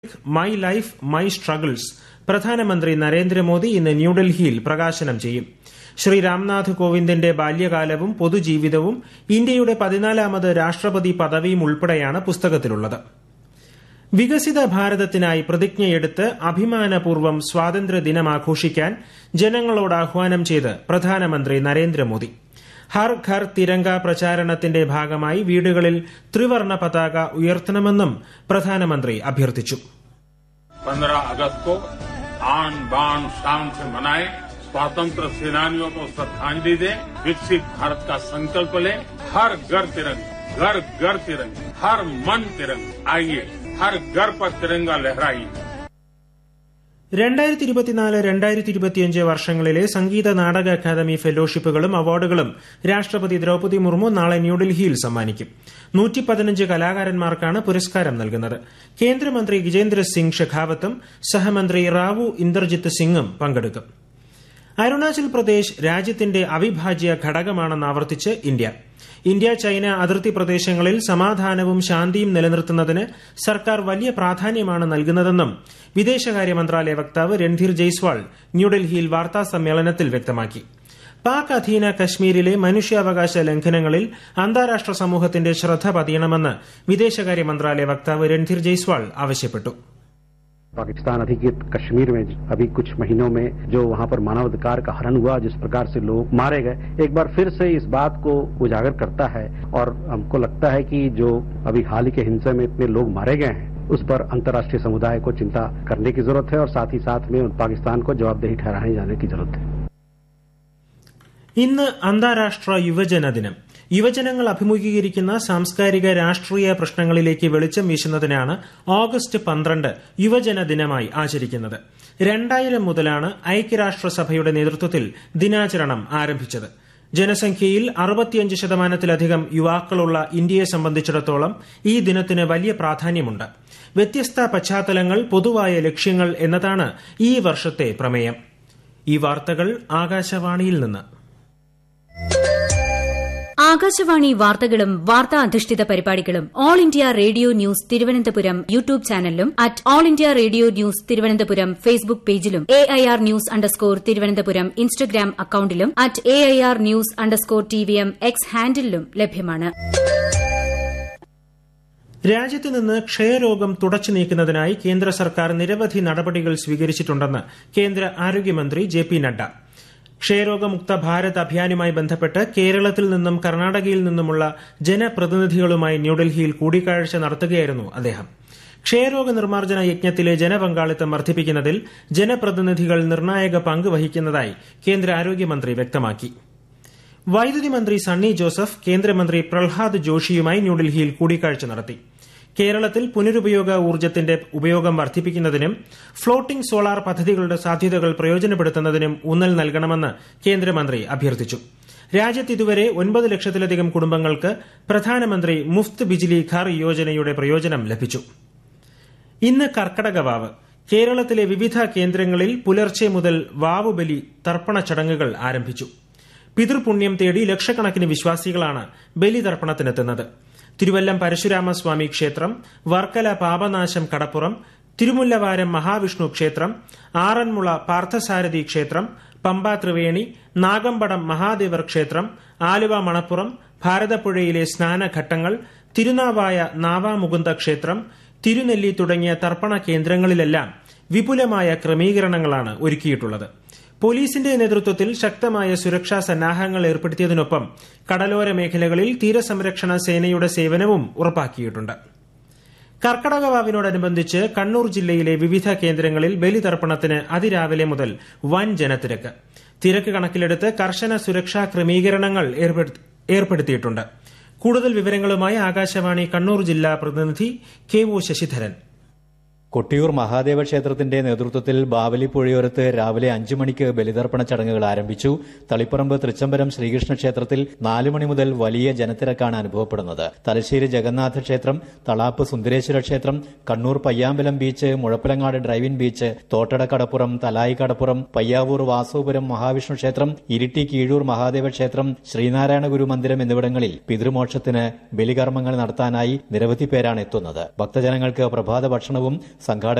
my life my struggles പ്രധാനമന്ത്രി നരേന്ദ്രമോദി ഇന്ന് ന്യൂഡൽഹിയിൽ പ്രകാശനം ചെയ്യും ശ്രീ രാംനാഥ് കോവിന്ദിന്റെ ബാല്യകാലവും പൊതുജീവിതവും ഇന്ത്യയുടെ പതിനാലാമത് രാഷ്ട്രപതി പദവിയും ഉൾപ്പെടെയാണ് പുസ്തകത്തിലുള്ളത് വികസിത ഭാരതത്തിനായി പ്രതിജ്ഞയെടുത്ത് അഭിമാനപൂർവ്വം സ്വാതന്ത്ര്യദിനം ആഘോഷിക്കാൻ ജനങ്ങളോട് ആഹ്വാനം ചെയ്ത് പ്രധാനമന്ത്രി നരേന്ദ്രമോദി ഹർ ഘർ തിരങ്ക പ്രചാരണത്തിന്റെ ഭാഗമായി വീടുകളിൽ ത്രിവർണ പതാക ഉയർത്തണമെന്നും പ്രധാനമന്ത്രി അഭ്യർത്ഥിച്ചു पंद्रह अगस्त को आन बान शान से मनाएं स्वतंत्र सेनानियों को श्रद्धांजलि दें विकसित भारत का संकल्प लें हर घर तिरंगा घर घर तिरंगा हर मन तिरंगा आइए हर घर पर तिरंगा लहराइए രണ്ടായിരത്തി ഇരുപത്തിനാല് രണ്ടായിരത്തി ഇരുപത്തിയഞ്ച് വർഷങ്ങളിലെ സംഗീത നാടക അക്കാദമി ഫെലോഷിപ്പുകളും അവാർഡുകളും രാഷ്ട്രപതി ദ്രൌപതി മുർമു നാളെ ന്യൂഡൽഹിയിൽ സമ്മാനിക്കും നൂറ്റി പതിനഞ്ച് കലാകാരന്മാർക്കാണ് പുരസ്കാരം നൽകുന്നത് കേന്ദ്രമന്ത്രി ഗജേന്ദ്ര സിംഗ് ഷെഖാവത്തും സഹമന്ത്രി റാവു ഇന്ദർജിത്ത് സിംഗും പങ്കെടുക്കും അരുണാചൽ പ്രദേശ് രാജ്യത്തിന്റെ അവിഭാജ്യ ഘടകമാണെന്ന് ആവർത്തിച്ച് ഇന്ത്യ ഇന്ത്യ ചൈന അതിർത്തി പ്രദേശങ്ങളിൽ സമാധാനവും ശാന്തിയും നിലനിർത്തുന്നതിന് സർക്കാർ വലിയ പ്രാധാന്യമാണ് നൽകുന്നതെന്നും വിദേശകാര്യ മന്ത്രാലയ വക്താവ് രൺധീർ ജയ്സ്വാൾ ന്യൂഡൽഹിയിൽ വാർത്താ സമ്മേളനത്തിൽ വ്യക്തമാക്കി പാക് അധീന കശ്മീരിലെ മനുഷ്യാവകാശ ലംഘനങ്ങളിൽ അന്താരാഷ്ട്ര സമൂഹത്തിന്റെ ശ്രദ്ധ പതിയണമെന്ന് വിദേശകാര്യ മന്ത്രാലയ വക്താവ് രൺധീർ ജയ്സ്വാൾ ആവശ്യപ്പെട്ടു पाकिस्तान अधिकृत कश्मीर में अभी कुछ महीनों में जो वहां पर मानवाधिकार का हनन हुआ जिस प्रकार से लोग मारे गए एक बार फिर से इस बात को उजागर करता है और हमको लगता है कि जो अभी हाल ही के हिंसा में इतने लोग मारे गए हैं उस पर अंतर्राष्ट्रीय समुदाय को चिंता करने की जरूरत है और साथ ही साथ में पाकिस्तान को जवाबदेही ठहराने जाने की जरूरत है ഇന്ന് അന്താരാഷ്ട്ര യുവജന ദിനം യുവജനങ്ങൾ അഭിമുഖീകരിക്കുന്ന സാംസ്കാരിക രാഷ്ട്രീയ പ്രശ്നങ്ങളിലേക്ക് വെളിച്ചം വീശുന്നതിനാണ് ഓഗസ്റ്റ് പന്ത്രണ്ട് യുവജന ദിനമായി ആചരിക്കുന്നത് രണ്ടായിരം മുതലാണ് ഐക്യരാഷ്ട്രസഭയുടെ നേതൃത്വത്തിൽ ദിനാചരണം ആരംഭിച്ചത് ജനസംഖ്യയിൽ അറുപത്തിയഞ്ച് ശതമാനത്തിലധികം യുവാക്കളുള്ള ഇന്ത്യയെ സംബന്ധിച്ചിടത്തോളം ഈ ദിനത്തിന് വലിയ പ്രാധാന്യമുണ്ട് വ്യത്യസ്ത പശ്ചാത്തലങ്ങൾ പൊതുവായ ലക്ഷ്യങ്ങൾ എന്നതാണ് ഈ വർഷത്തെ പ്രമേയം ഈ വാർത്തകൾ ആകാശവാണിയിൽ നിന്ന് ആകാശവാണി വാർത്തകളും വാർത്താ അധിഷ്ഠിത പരിപാടികളും All India Radio News Thiruvananthapuram YouTube ചാനലിലും at All India Radio News Thiruvananthapuram Facebook പേജിലും A I R news underscore Thiruvananthapuram Instagram അക്കൌണ്ടിലും at A I R news underscore T V M X ഹാൻഡിലും ലഭ്യമാണ് രാജ്യത്ത് നിന്ന് ക്ഷയരോഗം തുടച്ചു നീക്കുന്നതിനായി കേന്ദ്ര സർക്കാർ നിരവധി നടപടികൾ സ്വീകരിച്ചിട്ടുണ്ടെന്ന് കേന്ദ്ര ആരോഗ്യമന്ത്രി ജെ പി നഡ്ഡ ക്ഷയരോഗമുക്ത ഭാരത് അഭിയാനുമായി ബന്ധപ്പെട്ട് കേരളത്തിൽ നിന്നും കർണാടകയിൽ നിന്നുമുള്ള ജനപ്രതിനിധികളുമായി ന്യൂഡൽഹിയിൽ കൂടിക്കാഴ്ച നടത്തുകയായിരുന്നു അദ്ദേഹം ക്ഷയരോഗ നിർമ്മാർജ്ജന യജ്ഞത്തിലെ ജനപങ്കാളിത്തം വർദ്ധിപ്പിക്കുന്നതിൽ ജനപ്രതിനിധികൾ നിർണായക പങ്ക് വഹിക്കുന്നതായി കേന്ദ്ര ആരോഗ്യമന്ത്രി വ്യക്തമാക്കി വൈദ്യുതി മന്ത്രി സണ്ണി ജോസഫ് കേന്ദ്രമന്ത്രി പ്രഹ്ലാദ് ജോഷിയുമായി ന്യൂഡൽഹിയിൽ കൂടിക്കാഴ്ച നടത്തി കേരളത്തിൽ പുനരുപയോഗ ഊർജ്ജത്തിന്റെ ഉപയോഗം വർദ്ധിപ്പിക്കുന്നതിനും ഫ്ളോട്ടിംഗ് സോളാർ പദ്ധതികളുടെ സാധ്യതകൾ പ്രയോജനപ്പെടുത്തുന്നതിനും ഊന്നൽ നൽകണമെന്ന് കേന്ദ്രമന്ത്രി അഭ്യർത്ഥിച്ചു രാജ്യത്ത് ഇതുവരെ ഒൻപത് ലക്ഷത്തിലധികം കുടുംബങ്ങൾക്ക് പ്രധാനമന്ത്രി മുഫ്ത് ബിജിലി ഘർ യോജനയുടെ പ്രയോജനം ലഭിച്ചു ഇന്ന് കർക്കടക വാവ് കേരളത്തിലെ വിവിധ കേന്ദ്രങ്ങളിൽ പുലർച്ചെ മുതൽ വാവുബലി തർപ്പണ ചടങ്ങുകൾ ആരംഭിച്ചു പിതൃപുണ്യം തേടി ലക്ഷക്കണക്കിന് വിശ്വാസികളാണ് ബലിതർപ്പണത്തിനെത്തുന്നത് തിരുവല്ലം പരശുരാമസ്വാമി ക്ഷേത്രം വർക്കല പാപനാശം കടപ്പുറം തിരുമുല്ലവാരം മഹാവിഷ്ണു ക്ഷേത്രം ആറന്മുള പാർത്ഥസാരഥി ക്ഷേത്രം പമ്പ ത്രിവേണി നാഗമ്പടം മഹാദേവർ ക്ഷേത്രം ആലുവ മണപ്പുറം ഭാരതപ്പുഴയിലെ സ്നാനഘട്ടങ്ങൾ തിരുനാവായ നാവാമുകുന്ദ ക്ഷേത്രം തിരുനെല്ലി തുടങ്ങിയ തർപ്പണ കേന്ദ്രങ്ങളിലെല്ലാം വിപുലമായ ക്രമീകരണങ്ങളാണ് ഒരുക്കിയിട്ടുള്ളത് പോലീസിന്റെ നേതൃത്വത്തിൽ ശക്തമായ സുരക്ഷാ സന്നാഹങ്ങൾ ഏർപ്പെടുത്തിയതിനൊപ്പം കടലോര മേഖലകളിൽ തീരസംരക്ഷണ സേനയുടെ സേവനവും ഉറപ്പാക്കിയിട്ടുണ്ട് കർക്കടകവാവിനോടനുബന്ധിച്ച് കണ്ണൂർ ജില്ലയിലെ വിവിധ കേന്ദ്രങ്ങളിൽ ബലിതർപ്പണത്തിന് അതിരാവിലെ മുതൽ വൻ ജനത്തിരക്ക് തിരക്ക് കണക്കിലെടുത്ത് കർശന സുരക്ഷാ ക്രമീകരണങ്ങൾ ഏർപ്പെടുത്തിയിട്ടുണ്ട് കൂടുതൽ വിവരങ്ങളുമായി ആകാശവാണി കണ്ണൂർ ജില്ലാ പ്രതിനിധി കെ ഒ ശശിധരൻ കൊട്ടിയൂർ മഹാദേവ ക്ഷേത്രത്തിന്റെ നേതൃത്വത്തിൽ ബാവലി പുഴയോരത്ത് രാവിലെ അഞ്ചു മണിക്ക് ബലിതർപ്പണ ചടങ്ങുകൾ ആരംഭിച്ചു തളിപ്പറമ്പ് തൃച്ചംബരം ശ്രീകൃഷ്ണ ക്ഷേത്രത്തിൽ നാലു മണി മുതൽ വലിയ ജനത്തിരക്കാണ് അനുഭവപ്പെടുന്നത് തലശ്ശേരി ജഗന്നാഥ ക്ഷേത്രം തളാപ്പ് സുന്ദരേശ്വര ക്ഷേത്രം Kannur Payyambalam beach Muzhappilangad drive in beach Thottada കടപ്പുറം തലായി കടപ്പുറം പയ്യാവൂർ വാസുപുരം മഹാവിഷ്ണു ക്ഷേത്രം ഇരിട്ടി കീഴൂർ മഹാദേവ ക്ഷേത്രം ശ്രീനാരായണ ഗുരു മന്ദിരം എന്നിവിടങ്ങളിൽ പിതൃമോക്ഷത്തിന് ബലികർമ്മങ്ങൾ നടത്താനായി നിരവധി പേരാണ് എത്തുന്നത് ഭക്തജനങ്ങൾക്ക് പ്രഭാത ഭക്ഷണവും സംഘാടക